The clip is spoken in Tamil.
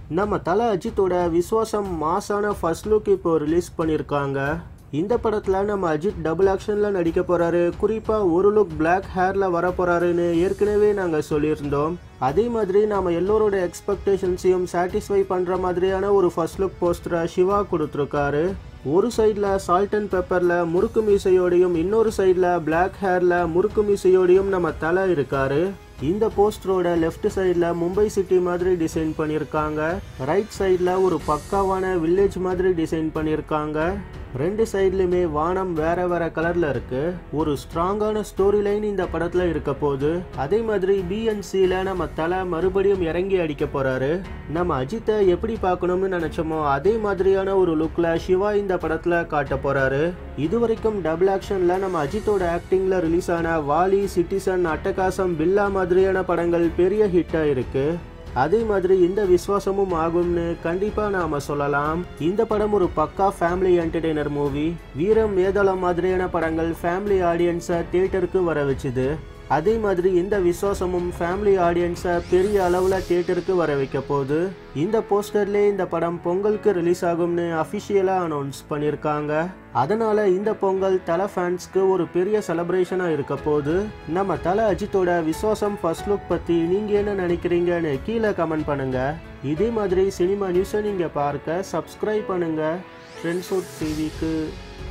நம்ம தல அஜித்தோட விஸ்வாசம் மாசான ஃபர்ஸ்ட் லுக் இப்போ ரிலீஸ் பண்ணியிருக்காங்க இந்த படத்தில் நம்ம அஜித் டபுள் ஆக்ஷனில் நடிக்க போகிறாரு குறிப்பாக ஒரு லுக் பிளாக் ஹேரில் வர போகிறாருன்னு ஏற்கனவே நாங்கள் சொல்லியிருந்தோம் அதே மாதிரி நாம் எல்லோரோட எக்ஸ்பெக்டேஷன்ஸையும் சாட்டிஸ்ஃபை பண்ணுற மாதிரியான ஒரு ஃபர்ஸ்ட் லுக் போஸ்டரை சிவா கொடுத்துருக்காரு ஒரு சைடில் சால்ட் அண்ட் பெப்பரில் முறுக்கு மீசையோடையும் இன்னொரு சைடில் பிளாக் ஹேரில் முறுக்கு மீசையோடையும் நம்ம தலை இருக்காரு இந்த போஸ்டரோட லெஃப்ட் சைடில் மும்பை சிட்டி மாதிரி டிசைன் பண்ணியிருக்காங்க ரைட் சைடில் ஒரு பக்காவான வில்லேஜ் மாதிரி டிசைன் பண்ணியிருக்காங்க ரெண்டு சைட்லையுமே வானம் வேற வேற கலர்ல இருக்கு ஒரு ஸ்ட்ராங்கான ஸ்டோரி லைன் இந்த படத்துல இருக்க போகுது அதே மாதிரி பிஎன்சியில் நம்ம தலை மறுபடியும் இறங்கி அடிக்க போறாரு நம்ம அஜித்தை எப்படி பார்க்கணும்னு நினைச்சோமோ அதே மாதிரியான ஒரு லுக்ல சிவா இந்த படத்துல காட்ட போறாரு இதுவரைக்கும் டபுள் ஆக்ஷன்ல நம்ம அஜித்தோட ஆக்டிங்ல ரிலீஸ் ஆன வாலி சிட்டிசன் அட்டகாசம் பில்லா மாதிரியான படங்கள் பெரிய ஹிட்டா இருக்கு அதே மாதிரி இந்த விசுவாசமும் ஆகும்னு கண்டிப்பா நாம சொல்லலாம் இந்த படம் ஒரு பக்கா ஃபேமிலி என்டர்டெய்னர் மூவி வீரம் வேதாளம் மாதிரியான படங்கள் ஃபேமிலி ஆடியன்ஸை தியேட்டருக்கு வர வச்சுது அதே மாதிரி இந்த விசுவாசமும் ஃபேமிலி ஆடியன்ஸை பெரிய அளவில் தியேட்டருக்கு வர வைக்க போகுது இந்த போஸ்டர்லேயே இந்த படம் பொங்கலுக்கு ரிலீஸ் ஆகும்னு அஃபிஷியலாக அனௌன்ஸ் பண்ணியிருக்காங்க அதனால இந்த பொங்கல் தலை ஃபேன்ஸ்க்கு ஒரு பெரிய செலப்ரேஷனாக இருக்க போகுது நம்ம தலை அஜித்தோட விசுவாசம் ஃபர்ஸ்ட் லுக் பற்றி நீங்கள் என்ன நினைக்கிறீங்கன்னு கீழே கமெண்ட் பண்ணுங்க இதே மாதிரி சினிமா நியூஸை நீங்கள் பார்க்க சப்ஸ்கிரைப் பண்ணுங்க ஃப்ரெண்ட்ஸ் டிவிக்கு